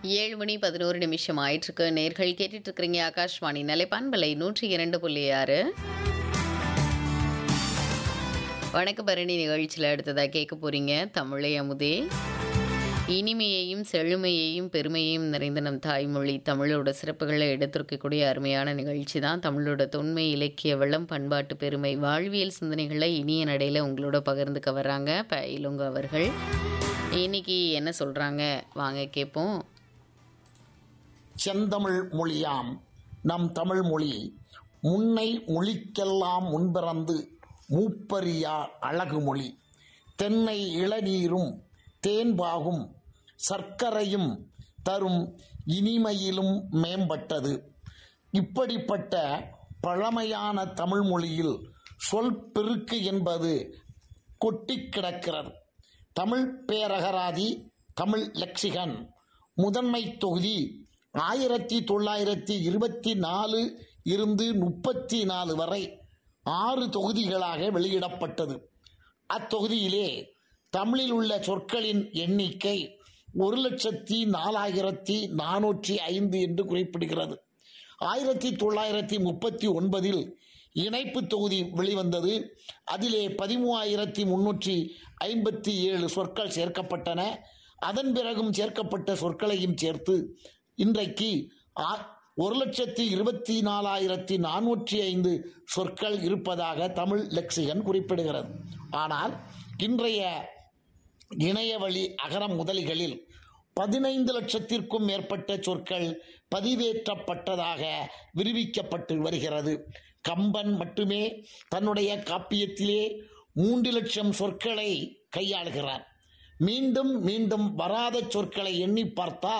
ஏழு மணி பதினோரு நிமிஷம் ஆயிட்டிருக்கு நேர்கள் கேட்டுட்டு இருக்கிறீங்க ஆகாஷ்வாணி நிலைப்பான்பலை நூற்றி இரண்டு புள்ளி ஆறு வணக்க பரணி நிகழ்ச்சியில் அடுத்ததாக கேட்க போறீங்க தமிழை அமுதே இனிமையையும் செழுமையையும் பெருமையையும் நிறைந்த நம் தாய்மொழி தமிழோட சிறப்புகளை எடுத்திருக்கக்கூடிய அருமையான நிகழ்ச்சி தான் தமிழோட தொன்மை இலக்கிய வளம் பண்பாட்டு பெருமை வாழ்வியல் சிந்தனைகளை இனிய நடையில் உங்களோட பகிர்ந்துக்க வர்றாங்க ப இளங்க அவர்கள் இன்னைக்கு என்ன சொல்கிறாங்க வாங்க கேட்போம் செந்தமிழ் மொழியாம் நம் தமிழ் மொழி முன்னை மொழிக்கெல்லாம் முன்பிறந்து மூப்பரியா அழகு மொழி தென்னை இளநீரும் தேன்பாகும் சர்க்கரையும் தரும் இனிமையிலும் மேம்பட்டது இப்படிப்பட்ட பழமையான தமிழ் மொழியில் சொல் பெருக்கு என்பது கொட்டிக் கிடக்கிறது தமிழ் பேரகராதி தமிழ் லெக்சிகன் முதன்மை தொகுதி ஆயிரத்தி தொள்ளாயிரத்தி இருபத்தி நாலு இருந்து முப்பத்தி நாலு வரை ஆறு தொகுதிகளாக வெளியிடப்பட்டது அத்தொகுதியிலே தமிழில் உள்ள சொற்களின் எண்ணிக்கை ஒரு லட்சத்தி நாலாயிரத்தி நானூற்றி ஐந்து என்று குறிப்பிடுகிறது ஆயிரத்தி தொள்ளாயிரத்தி முப்பத்தி ஒன்பதில் இணைப்பு தொகுதி வெளிவந்தது அதிலே பதிமூவாயிரத்தி முன்னூற்றி ஐம்பத்தி ஏழு சொற்கள் சேர்க்கப்பட்டன அதன் பிறகும் சேர்க்கப்பட்ட சொற்களையும் சேர்த்து இன்றைக்கு ஆ- ஒரு லட்சத்தி இருபத்தி நாலாயிரத்தி நானூற்றி ஐந்து சொற்கள் இருப்பதாக தமிழ் லெக்சிகன் குறிப்பிடுகிறது ஆனால் இன்றைய இணையவழி அகரம் முதலிகளில் பதினைந்து லட்சத்திற்கும் மேற்பட்ட சொற்கள் பதிவேற்றப்பட்டதாக விரிவிக்கப்பட்டு வருகிறது கம்பன் மட்டுமே தன்னுடைய காப்பியத்திலே மூன்று லட்சம் சொற்களை கையாளுகிறார் மீண்டும் மீண்டும் வராத சொற்களை எண்ணி பார்த்தால்